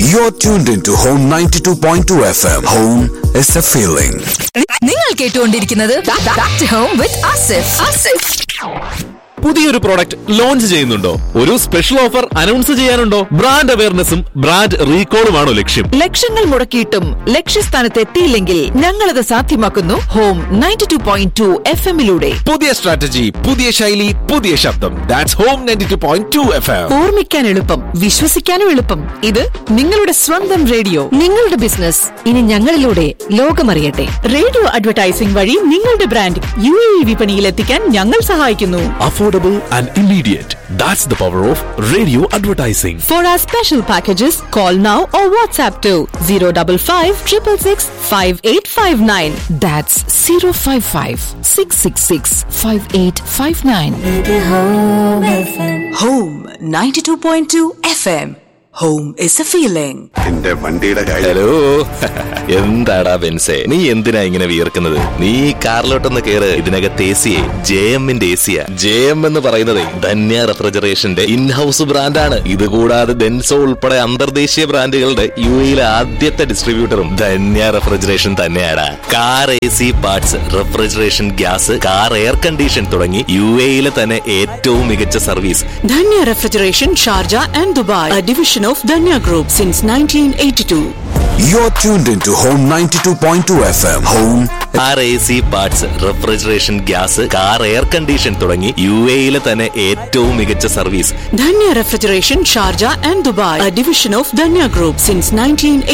You're tuned into Home 92.2 FM. Home is a feeling. നിങ്ങൾ കേട്ടുകൊണ്ടിരിക്കുന്നത് home with Asif Asif പുതിയൊരു product launch ചെയ്യുന്നുണ്ടോ ഒരു സ്പെഷ്യൽ ഓഫർ അനൗൺസ് ചെയ്യാനുണ്ടോ ബ്രാൻഡ് അവയർനെസ്സും ബ്രാൻഡ് റീകോളുമാണോ ലക്ഷ്യം ലക്ഷങ്ങൾ മുടക്കിയിട്ടും ലക്ഷ്യസ്ഥാനത്ത് എത്തിയില്ലെങ്കിൽ ഞങ്ങളത് സാധ്യമാക്കുന്നു home ninety two point two F എമ്മിലൂടെ പുതിയ സ്ട്രാറ്റജി പുതിയ ശൈലി പുതിയ ശബ്ദം that's home ninety two point two F M ഓർമ്മിക്കാൻ എളുപ്പം വിശ്വസിക്കാനും എളുപ്പം ഇത് നിങ്ങളുടെ സ്വന്തം റേഡിയോ നിങ്ങളുടെ ബിസിനസ് ഇനി ഞങ്ങളിലൂടെ ലോകമറിയട്ടെ റേഡിയോ അഡ്വർടൈസിംഗ് വഴി നിങ്ങളുടെ ബ്രാൻഡ് യു എ വിപണിയിൽ എത്തിക്കാൻ ഞങ്ങൾ സഹായിക്കുന്നു affordable and immediate that's the power of radio advertising for our special packages call now or WhatsApp two zero double five triple six five eight five nine that's zero five five six six six five eight five nine Home 92.2 FM. Home is a feeling. എന്റെ വണ്ടിയുടെ കാര്യം hello എന്താടാ ബെൻസേ നീ എന്തിനാ ഇങ്ങനെ വിയർക്കുന്നത് നീ ഈ കാറിലോട്ടൊന്ന് കേറ് ഇതിനകത്ത് എ സിയെ ജെ എമ്മിന്റെ എ സിയാ ജെ എം എന്ന് പറയുന്നത് ധന്യ റെഫ്രിജറേഷന്റെ ഇൻഹൌസ് ബ്രാൻഡാണ് ഇത് കൂടാതെ ഡെൻസോ ഉൾപ്പെടെ അന്തർദേശീയ ബ്രാൻഡുകളുടെ യു എയിലെ ആദ്യത്തെ ഡിസ്ട്രിബ്യൂട്ടറും ധന്യ റെഫ്രിജറേഷൻ തന്നെയാണ് car A C parts refrigeration gas car air condition തുടങ്ങി യു എയിലെ തന്നെ ഏറ്റവും മികച്ച service Dhanya refrigeration Sharjah and Dubai a division of Dhanya Group since 1982. You're tuned into Home 92.2 FM. Home car A C parts refrigeration gas car air condition തുടങ്ങി U എയിലെ തന്നെ ഏറ്റവും മികച്ച service Dhanya Refrigeration, Sharjah and Dubai, a division of Dhanya Group since 1980.